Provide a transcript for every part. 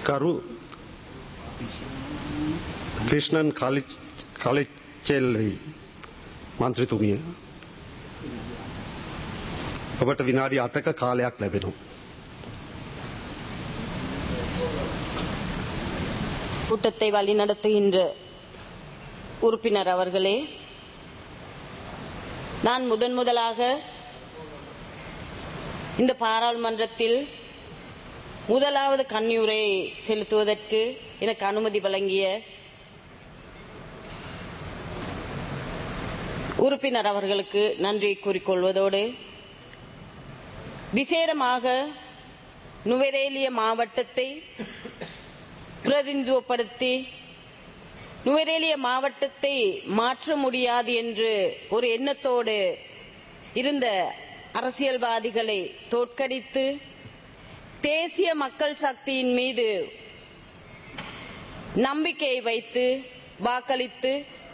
කරු ක්‍රිෂ්ණන් කලිච්චෙල්වී මන්ත්‍රතුමිය ඔබට විනාඩි අටක කාලයක් ලැබෙනවා. கூட்டத்தை வழிநடத்துகின்ற உறுப்பினர் அவர்களே நான் முதன் முதலாக இந்த பாராளுமன்றத்தில் முதலாவது கண்ணியுரை செலுத்துவதற்கு எனக்கு அனுமதி வழங்கிய உறுப்பினர் அவர்களுக்கு நன்றி கூறிக்கொள்வதோடு விசேடமாக நுவரேலிய மாவட்டத்தை பிரதிநிதித்துவப்படுத்தி நுவரேலிய மாவட்டத்தை மாற்ற முடியாது என்று ஒரு எண்ணத்தோடு இருந்த அரசியல்வாதிகளை தோற்கடித்து தேசிய மக்கள் சக்தியின் மீது நம்பிக்கையை வைத்து வாக்களித்து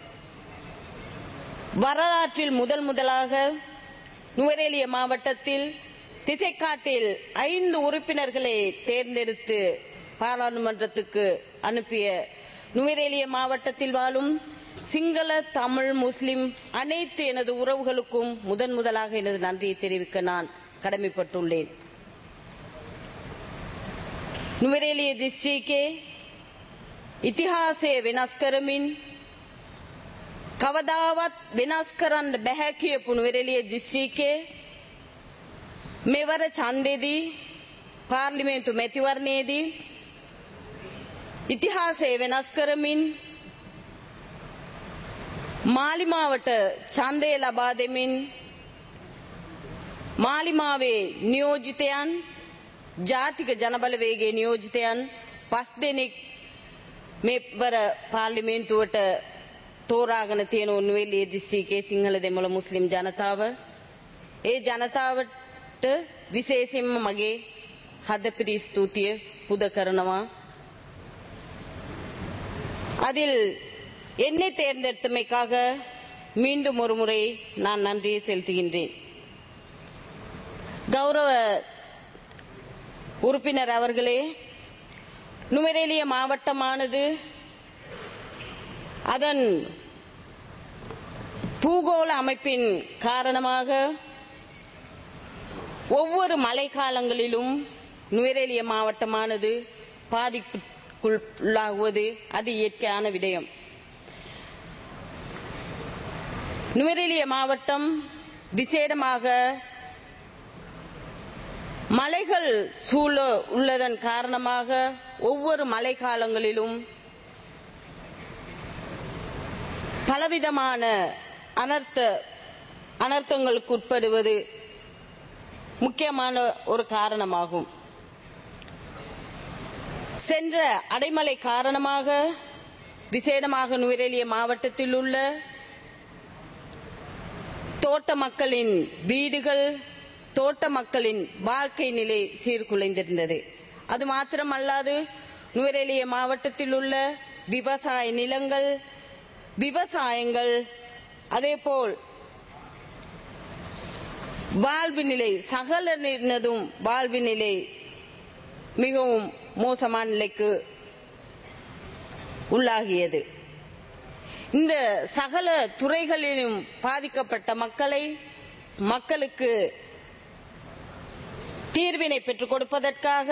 வரலாற்றில் முதல் முதலாக நுவரேலிய மாவட்டத்தில் திசைக்காட்டில் ஐந்து உறுப்பினர்களை தேர்ந்தெடுத்து பாராளுமன்றத்துக்கு அனுப்பிய நுவரேலிய மாவட்டத்தில் வாழும் சிங்கள தமிழ் முஸ்லிம் அனைத்து எனது உறவுகளுக்கும் முதன் முதலாக எனது நன்றியை தெரிவிக்க நான் கடமைப்பட்டுள்ளேன் නුවරේලිය දිස්ත්‍රීකේ ඉතිහාසය වෙනස් කරමින් කවදාවත් වෙනස් කරන්න බැහැ කියපු නුවරෙලිය දිස්ත්‍රීකේ මෙවර ඡන්දෙදී පාර්ලිමේන්තු මැතිවරණයේදී ඉතිහාසය වෙනස් කරමින් මාලිමාවට ඡන්දය ලබා දෙමින් මාලිමාවේ නියෝජිතයන් ජාතික ජනබලවේගේ නියෝජිතයන් පස් දෙනෙක් මෙවර පාර්ලිමේන්තුවට තෝරාගෙන තියෙන උන්වෙල්ලිය දිස්ත්‍රික්කයේ සිංහල දෙමළ මුස්ලිම් ජනතාව ඒ ජනතාවට විශේෂයෙන්ම මගේ හදපිරි ස්තුතිය පුද කරනවා அதில் என்னை தேர்ந்தெடுத்தமைக்காக மீண்டும் ஒரு முறை நான் நன்றியை செலுத்துகின்றேன் கௌரவ உறுப்பினர் அவர்களே நுவரேலிய மாவட்டமானது அதன் பூகோள அமைப்பின் காரணமாக ஒவ்வொரு மழைக்காலங்களிலும் நுவரேலிய மாவட்டமானது பாதிப்புக்குள்ளாகுவது அது இயற்கையான விடயம் நுவரேலிய மாவட்டம் விசேடமாக மலைகள் சூழ உள்ளதன் காரணமாக ஒவ்வொரு மழை காலங்களிலும் பலவிதமான அனர்த்த அனர்த்தங்களுக்கு உட்படுவது முக்கியமான ஒரு காரணமாகும் சென்ற அடைமழை காரணமாக விசேடமாக நுவரேலிய மாவட்டத்தில் உள்ள தோட்ட மக்களின் வீடுகள் தோட்ட மக்களின் வாழ்க்கை நிலை சீர்குலைந்திருந்தது அது மாத்திரமல்லாது நுவரேலிய மாவட்டத்தில் உள்ள விவசாய நிலங்கள் விவசாயங்கள் அதேபோல் வாழ்வு நிலை சகலனதும் வாழ்வு நிலை மிகவும் மோசமான நிலைக்கு உள்ளாகியது இந்த சகல துறைகளிலும் பாதிக்கப்பட்ட மக்களை மக்களுக்கு தீர்வினை பெற்றுக் கொடுப்பதற்காக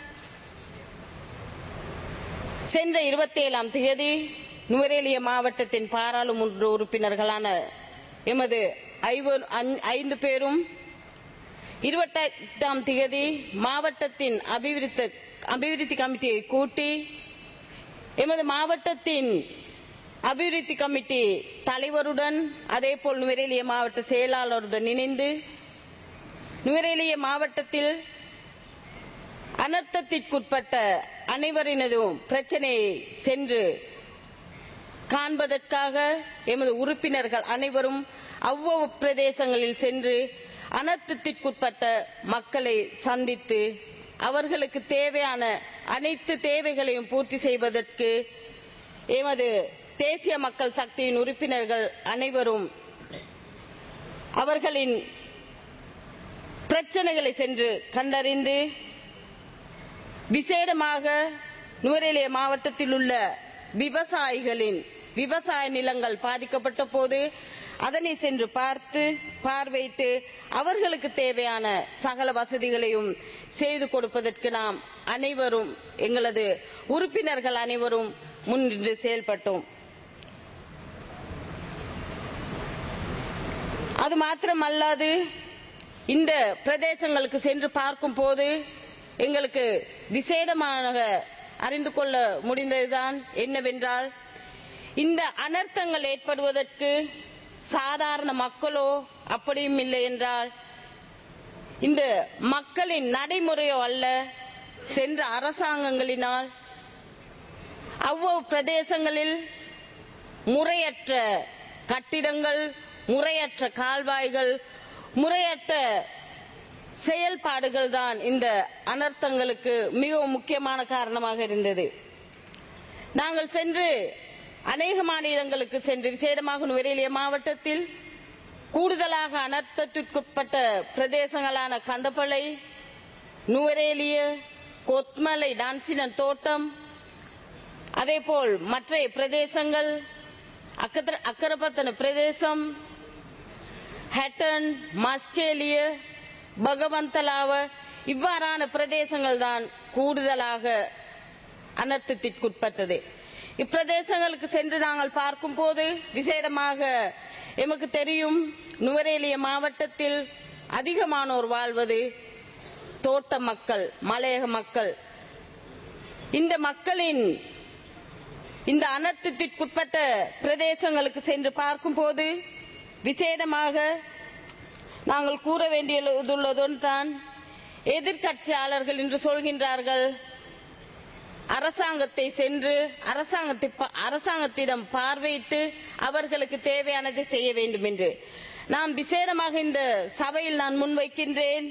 சென்ற இருபத்தி ஏழாம் தேதி நுவரேலிய மாவட்டத்தின் பாராளுமன்ற உறுப்பினர்களான எமது ஐவர் ஐந்து பேரும் இருபத்தெட்டாம் தேதி மாவட்டத்தின் அபிவிருத்தி அபிவிருத்தி கமிட்டியை கூட்டி எமது மாவட்டத்தின் அபிவிருத்தி கமிட்டி தலைவருடன் அதேபோல் நுவரேலிய மாவட்ட செயலாளருடன் இணைந்து நுவரேலிய மாவட்டத்தில் அனர்த்தத்திற்குட்பட்ட அனைவரினதும் பிரச்சனையை சென்று காண்பதற்காக எமது உறுப்பினர்கள் அனைவரும் அவ்வளவு பிரதேசங்களில் சென்று அனர்த்தத்திற்குட்பட்ட மக்களை சந்தித்து அவர்களுக்கு தேவையான அனைத்து தேவைகளையும் பூர்த்தி செய்வதற்கு எமது தேசிய மக்கள் சக்தியின் உறுப்பினர்கள் அனைவரும் அவர்களின் பிரச்சனைகளை சென்று கண்டறிந்து விசேடமாக நுவரேலிய மாவட்டத்தில் உள்ள விவசாயிகளின் விவசாய நிலங்கள் பாதிக்கப்பட்ட போது அதனை சென்று பார்த்து பார்வையிட்டு அவர்களுக்கு தேவையான சகல வசதிகளையும் செய்து கொடுப்பதற்கு நாம் அனைவரும் எங்களது உறுப்பினர்கள் அனைவரும் முன்னின்று செயல்பட்டோம் அது மாத்திரமல்லாது இந்த பிரதேசங்களுக்கு சென்று பார்க்கும் போது எங்களுக்கு விசேடமாக அறிந்து கொள்ள முடிந்ததுதான் என்னவென்றால் இந்த அனர்த்தங்கள் ஏற்படுவதற்கு சாதாரண மக்களோ அப்படியும் இல்லை என்றால் இந்த மக்களின் நடைமுறையோ அல்ல சென்ற அரசாங்கங்களினால் அவ்வளவு பிரதேசங்களில் முறையற்ற கட்டிடங்கள் முறையற்ற கால்வாய்கள் முறையற்ற செயல்பாடுகள் தான் இந்த அனர்த்தங்களுக்கு மிகவும் முக்கியமான காரணமாக இருந்தது நாங்கள் சென்று அநேக மாநிலங்களுக்கு சென்று விசேடமாக நுவரேலிய மாவட்டத்தில் கூடுதலாக அனர்த்தத்திற்குட்பட்ட பிரதேசங்களான கந்தப்பளை நுவரேலிய கொத்மலை டான்சினன் தோட்டம் அதேபோல் மற்ற பிரதேசங்கள் அக்கர- அக்கரப்பத்தன பிரதேசம் ஹட்டன் மஸ்கேலிய பகவந்தலாவ இவ்வாறான பிரதேசங்கள் தான் கூடுதலாக அனர்த்தத்திற்குட்பட்டது இப்பிரதேசங்களுக்கு சென்று நாங்கள் பார்க்கும் போது விசேடமாக எமக்கு தெரியும் நுவரேலிய மாவட்டத்தில் அதிகமானோர் வாழ்வது தோட்ட மக்கள் மலையக மக்கள் இந்த மக்களின் இந்த அனர்த்தத்திற்குட்பட்ட பிரதேசங்களுக்கு சென்று பார்க்கும்போது விசேடமாக நாங்கள் கூற வேண்டியதுள்ளதுதான் எதிர்க்கட்சியாளர்கள் என்று சொல்கின்றார்கள் அரசாங்கத்தை சென்று அரசாங்கத்தை பா- அரசாங்கத்திடம் பார்வையிட்டு அவர்களுக்கு தேவையானதை செய்ய வேண்டும் என்று நாம் விசேடமாக இந்த சபையில் நான் முன்வைக்கின்றேன்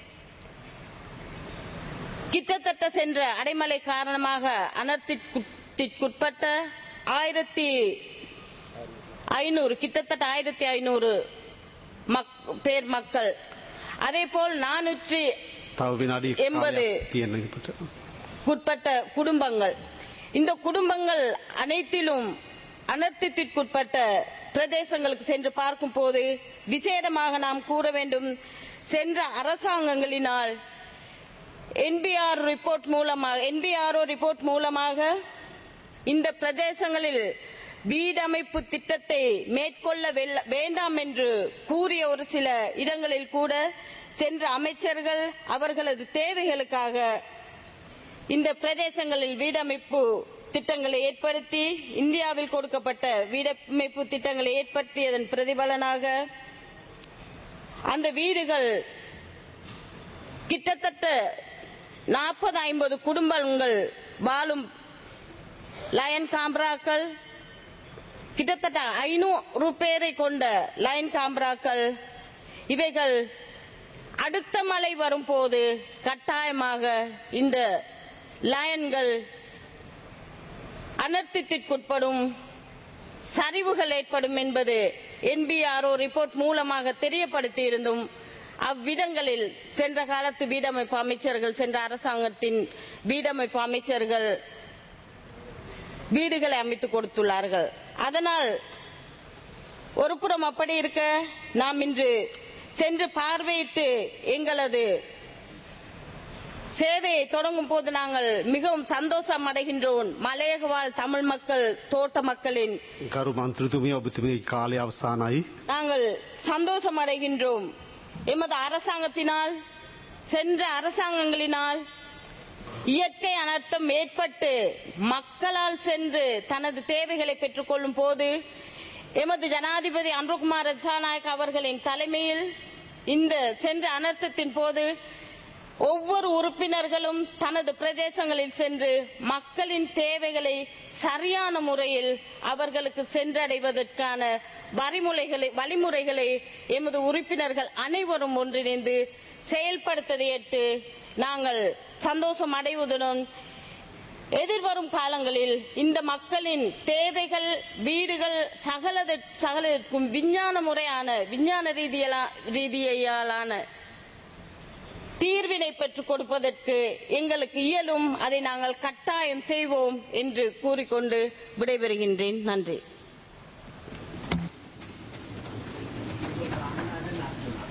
கிட்டத்தட்ட சென்ற அடைமழை காரணமாக அனர்த்திற்குட்பட்ட ஆயிரத்தி ஐநூறு கிட்டத்தட்ட ஆயிரத்தி ஐநூறு பேர் மக்கள் அதேபோல் நானூற்றி තව විනාඩි එම්බද- කාලයක් තියෙන ඉපට. உட்பட்ட குடும்பங்கள் இந்த குடும்பங்கள் அனைத்திலும் அனர்த்தத்திற்குட்பட்ட பிரதேசங்களுக்கு சென்று பார்க்கும் போது விசேடமாக நாம் கூற வேண்டும் சென்ற அரசாங்கங்களினால் என்பிஆர் ரிப்போர்ட் மூலமாக என்பிஆர்ஓ ரிப்போர்ட் மூலமாக இந்த பிரதேசங்களில் வீடமைப்பு திட்டத்தை மேற்கொள்ள வெல்ல- வேண்டாம் என்று கூறிய ஒரு சில இடங்களில் கூட சென்ற அமைச்சர்கள் அவர்களது தேவைகளுக்காக இந்த பிரதேசங்களில் வீடமைப்பு திட்டங்களை ஏற்படுத்தி இந்தியாவில் கொடுக்கப்பட்ட வீடமைப்பு திட்டங்களை ஏற்படுத்தியதன் பிரதிபலனாக அந்த வீடுகள் கிட்டத்தட்ட நாற்பது ஐம்பது குடும்பங்கள் வாழும் லயன் காம்ராக்கள் கிட்டத்தட்ட ஐநூறு பேரை கொண்ட லயன் காம்ராக்கள் இவைகள் அடுத்த மழை வரும்போது கட்டாயமாக இந்த லயன்கள் அனர்த்தத்திற்குட்படும் சரிவுகள் ஏற்படும் என்பது என்பிஆர்ஓ ரிப்போர்ட் மூலமாக தெரியப்படுத்தி இருந்தும் அவ்விடங்களில் சென்ற காலத்து வீடமைப்பு அமைச்சர்கள் சென்ற அரசாங்கத்தின் வீடமைப்பு அமைச்சர்கள் வீடுகளை அமைத்து கொடுத்துள்ளார்கள் அதனால் ஒரு புறம் அப்படி இருக்க நாம் இன்று சென்று பார்வையிட்டு எங்களது சேவையை தொடங்கும் போது நாங்கள் மிகவும் சந்தோஷம் அடைகின்றோம் மலையக வாழ் தமிழ் மக்கள் தோட்ட மக்களின் ගරු මන්ත්‍රතුමිය ඔබතුමගේ කාලය අවසානයි. நாங்கள் சந்தோஷம் அடைகின்றோம் எமது அரசாங்கத்தினால் சென்ற அரசாங்கங்களினால் இயற்கை அனர்த்தம் ஏற்பட்டு மக்களால் சென்று தனது தேவைகளை பெற்றுக்கொள்ளும் போது எமது ஜனாதிபதி அன்ருகுமார் ரஜாநாயக் அவர்களின் தலைமையில் இந்த சென்ற அனர்த்தத்தின் போது ஒவ்வொரு உறுப்பினர்களும் தனது பிரதேசங்களில் சென்று மக்களின் தேவைகளை சரியான முறையில் அவர்களுக்கு சென்றடைவதற்கான வரிமுறைகளை வழிமுறைகளை எமது உறுப்பினர்கள் அனைவரும் ஒன்றிணைந்து செயல்படுத்ததையிட்டு நாங்கள் சந்தோஷம் அடைவதுடன் எதிர்வரும் காலங்களில் இந்த மக்களின் தேவைகள் வீடுகள் சகலத சகலதற்கும் விஞ்ஞான முறையான விஞ்ஞான ரீதியலா ரீதியாலான தீர்வினை பெற்றுக் கொடுப்பதற்கு எங்களுக்கு இயலும் அதை நாங்கள் கட்டாயம் செய்வோம் என்று கூறிக்கொண்டு விடைபெறுகின்றேன் நன்றி